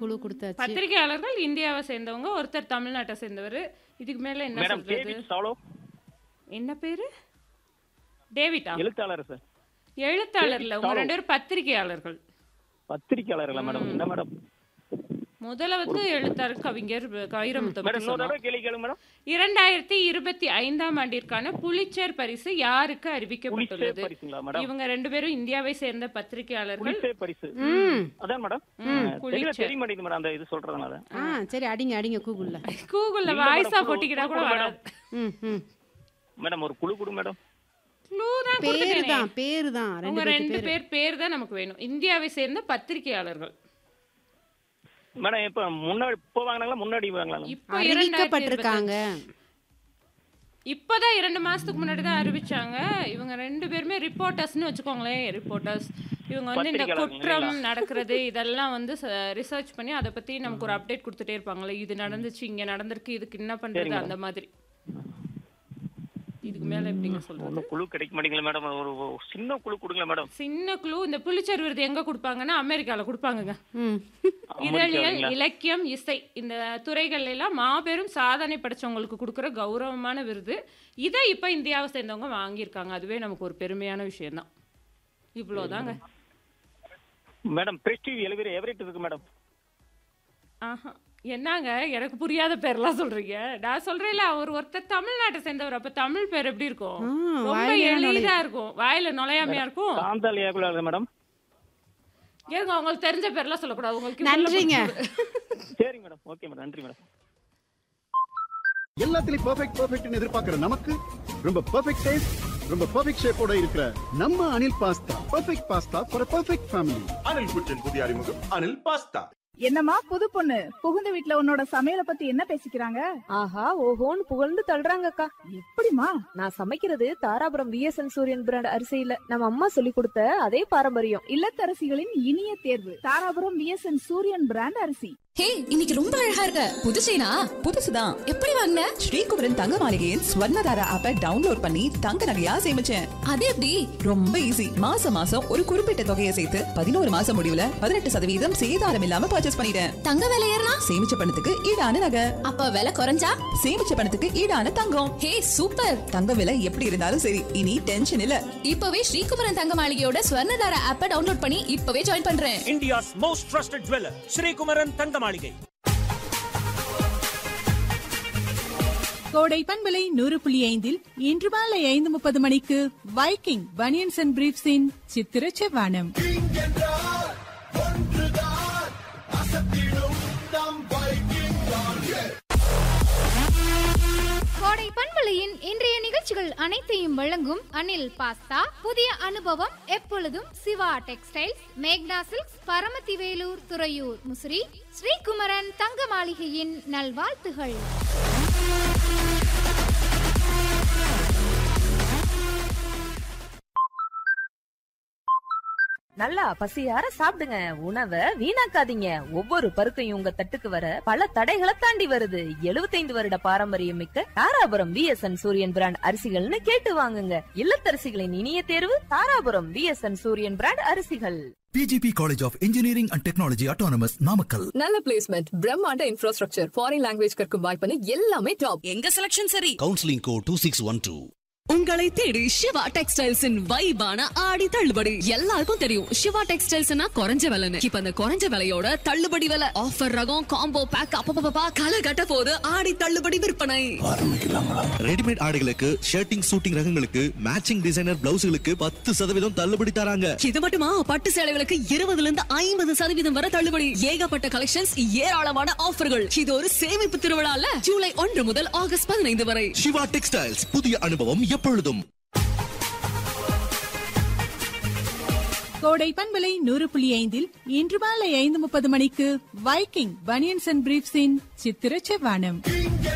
குழு கொடுத்தாச்சு பத்திரிகையாளர்கள் இந்தியாவை சேர்ந்தவங்க ஒருத்தர் தமிழ்நாட்டை சேர்ந்தவர் இதுக்கு மேல என்ன மேடம் சொல்றது டேவிட் சாலோ என்ன பேரு டேவிட்டா எழுத்தாளர் சார் எழுத்தாளர்ல உங்க ரெண்டு பேரும் பத்திரிகையாளர்கள் பத்திரிக்கையாளர்களா மேடம் என்ன மேடம் முதல்ல வந்து எழுத்தாளர் கவிஞர் வைரமுத்தை மேடம் பத்தி இன்னொரு சொன்னோம். தடவை கேள்வி கேளுங்க மேடம் இரண்டாயிரத்தி இருபத்தி ஐந்தாம் ஆண்டிற்கான புலிச்சேர் பரிசு யாருக்கு புலிசே அறிவிக்கப்பட்டுள்ளது பரிசுங்களா மேடம் இவங்க ரெண்டு பேரும் இந்தியாவை சேர்ந்த பத்திரிகையாளர்கள் புலிசே பரிசு ம் அதான் மேடம் தெரியல புலிச்சே. தெரிய மாட்டேங்குது மேடம் அந்த இது சொல்றதுனால ஆ சரி அடிங்க அடிங்க கூகுள்ல கூகுள்ல இல்ல வாய்ஸா மேடம், போட்டிக்கிட்டா கூட குழு வராது ம் ம் மேடம் ஒரு குழு கொடு மேடம் க்ளூ தான் பேரு கொடுத்துட்டேனே. தான் பேரு தான் ரெண்டு அவங்க பேருக்கு ரெண்டு பேரு பேர் பேர் தான் நமக்கு வேணும் இந்தியாவை சேர்ந்த பத்திரிகையாளர்கள் மேடம் இப்ப முன்னாடி இப்போ வாங்கினாங்களா முன்னாடி வாங்கினாங்களா இப்போ இரண்டாயிரத்தி அறிவிக்கப்பட்டிருக்காங்க இப்போதான் இரண்டு மாசத்துக்கு முன்னாடி தான் அறிவிச்சாங்க இவங்க ரெண்டு பேருமே ரிப்போர்ட்டர்ஸ்னு வச்சுக்கோங்களேன் ரிப்போர்ட்டர்ஸ் இவங்க வந்து இந்த பத்திரிகையாளர்கள் குற்றம் நடக்கிறது இதெல்லாம் வந்து ரிசர்ச் பண்ணி அதை பத்தி நமக்கு ஒரு அப்டேட் கொடுத்துட்டே இருப்பாங்களே இது நடந்துச்சு இங்க நடந்திருக்கு இதுக்கு என்ன பண்றது அந்த மாதிரி இதுக்கு மேல எப்படிங்க சொல்றது ஒன்றும் குழு கிடைக்க மாட்டேங்குது மேடம் ஒரு ஒரு சின்ன குழு கொடுங்களேன் மேடம் சின்ன குழு இந்த புலிச்சர் விருது எங்க கொடுப்பாங்கன்னா அமெரிக்கால கொடுப்பாங்கங்க ம் இதழியல் இலக்கியம் இசை இந்த துறைகள் எல்லாம் மாபெரும் சாதனை படைச்சவங்களுக்கு கொடுக்குற கௌரவமான விருது இதை இப்போ இந்தியாவை சேர்ந்தவங்க வாங்கியிருக்காங்க அதுவே நமக்கு ஒரு பெருமையான விஷயம்தான் இவ்வளோதாங்க மேடம் பிரஸ்டீவ் எலிவேர் எவரேட் இருக்கு மேடம் ஆஹா என்னங்க எனக்கு புரியாத பேர்லாம் சொல்றீங்க நான் சொல்றேன்ல அவர் ஒருத்தர் தமிழ்நாட்டை சேர்ந்தவர் அப்ப தமிழ் பேர் எப்படி இருக்கும் ஆ, ரொம்ப வாயிலே எளிதா இருக்கும் வாயில நுழையாமையா இருக்கும் சாந்தால் ஏகுலர் மேடம் ஏங்க உங்களுக்கு தெரிஞ்ச பேர்லாம் சொல்லக்கூடாது உங்களுக்கு நன்றிங்க சரிங்க மேடம் ஓகே மேடம் நன்றி மேடம் எல்லாத்துலயும் பெர்ஃபெக்ட் பெர்ஃபெக்ட்னு எதிர்பார்க்கிற நமக்கு ரொம்ப பெர்ஃபெக்ட் டேஸ்ட் ரொம்ப பெர்ஃபெக்ட் ஷேப்போட இருக்கிற நம்ம Anil pasta perfect pasta for perfect family Anil kitchen புதிய அறிமுகம் அனில் பாஸ்தா என்னம்மா புது பொண்ணு புகுந்த வீட்ல உன்னோட சமையல பத்தி என்ன பேசிக்கிறாங்க ஆஹா ஓஹோன்னு புகழ்ந்து தள்ளுறாங்கக்கா எப்படிமா நான் சமைக்கிறது தாராபுரம் விஎஸ்என் சூரியன் பிராண்ட் அரிசியில நம்ம அம்மா சொல்லி கொடுத்த அதே பாரம்பரியம் இல்லத்தரசிகளின் இனிய தேர்வு தாராபுரம் விஎஸ்என் சூரியன் பிராண்ட் அரிசி ஹே இன்னைக்கு ரொம்ப அழகா இருக்க புது செயினா புதுசுதான் எப்படி வாங்கின ஸ்ரீகுமரன் தங்க மாளிகையின் ஸ்வர்ணதாரா ஆப்பை டவுன்லோட் பண்ணி தங்க நகையா சேமிச்சேன் அது எப்படி ரொம்ப ஈஸி மாசம் மாசம் ஒரு குறிப்பிட்ட தொகையை சேர்த்து பதினோரு மாசம் முடிவுல பதினெட்டு சதவீதம் சேதாரம் இல்லாம பர்ச்சேஸ் பண்ணிட்டேன் தங்க விலை ஏறினா சேமிச்ச பணத்துக்கு ஈடான நகை அப்ப விலை குறைஞ்சா சேமிச்ச பணத்துக்கு ஈடான தங்கம் ஹே சூப்பர் தங்க விலை எப்படி இருந்தாலும் சரி இனி டென்ஷன் இல்ல இப்பவே ஸ்ரீகுமரன் தங்க மாளிகையோட ஸ்வர்ணதார ஆப்பை டவுன்லோட் பண்ணி இப்பவே ஜாயின் பண்றேன் India's most trusted jeweler, Sri Kumaran Tangamalige. கோடை பண்பலை நூறு புள்ளி ஐந்தில் இன்று மாலை ஐந்து முப்பது மணிக்கு வைக்கிங் பனியன்ஸ் அண்ட் பிரீப்ஸின் சித்திர செவ்வானம் கோடை பண்பலையின் இன்றைய நிகழ்ச்சிகள் அனைத்தையும் வழங்கும் அனில் பாஸ்தா புதிய அனுபவம் எப்பொழுதும் சிவா டெக்ஸ்டைல்ஸ் மேக்னா சில்க்ஸ் பரமத்தி வேலூர் துறையூர் முசிறி ஸ்ரீகுமரன் தங்க மாளிகையின் நல்வாழ்த்துகள் நல்லா பசியார சாப்பிடுங்க உணவை வீணாக்காதீங்க ஒவ்வொரு பருக்கையும் உங்க தட்டுக்கு வர பல தடைகளை தாண்டி வருது 75 வருட பாரம்பரியம் மிக்க தாராபுரம் விஎஸ்என் சூரியன் பிராண்ட் அரிசிகள்னு கேட்டு வாங்குங்க இல்லத்தரசிகளின் இனிய தேர்வு தாராபுரம் விஎஸ்என் சூரியன் பிராண்ட் அரிசிகள் PGP College of Engineering and Technology Autonomous Namakkal. நல்ல பிளேஸ்மெண்ட் பிரம்மாண்ட இன்ஃப்ராஸ்ட்ரக்சர் ஃபாரின் லாங்குவேஜ் கற்கும் வாய்ப்புன்னு எல்லாமே டாப் எங்க செலக்ஷன் சரி Counseling code 2612. உங்களை தேடி சிவா டெக்ஸ்டைல்ஸின் வைபான ஆடி தள்ளுபடி எல்லாருக்கும் தெரியும் சிவா டெக்ஸ்டைல்ஸ்னா குறைஞ்ச விலைன்னு இப்ப அந்த குறைஞ்ச விலையோட தள்ளுபடி விலை ஆஃபர் ரகம் காம்போ பேக் அப்பப்பா கலை கட்ட போது ஆடி தள்ளுபடி விற்பனை ரெடிமேட் ஆடைகளுக்கு ஷர்ட்டிங் சூட்டிங் ரகங்களுக்கு மேட்சிங் டிசைனர் பிளவுஸ்களுக்கு பத்து சதவீதம் தள்ளுபடி தராங்க இது மட்டுமா பட்டு சேலைகளுக்கு இருபதுல இருந்து ஐம்பது சதவீதம் வரை தள்ளுபடி ஏகப்பட்ட கலெக்ஷன்ஸ் ஏராளமான ஆஃபர்கள் இது ஒரு சேமிப்பு திருவிழால ஜூலை ஒன்று முதல் ஆகஸ்ட் பதினைந்து வரை சிவா டெக்ஸ்டைல்ஸ் புதிய அனுபவம் எப்பொழுதும் கோடை பண்பலை நூறு புள்ளி ஐந்தில் இன்று மாலை ஐந்து முப்பது மணிக்கு வைக்கிங் பனியன்ஸ் அண்ட் பிரீப்ஸின் சித்திர செவ்வானம்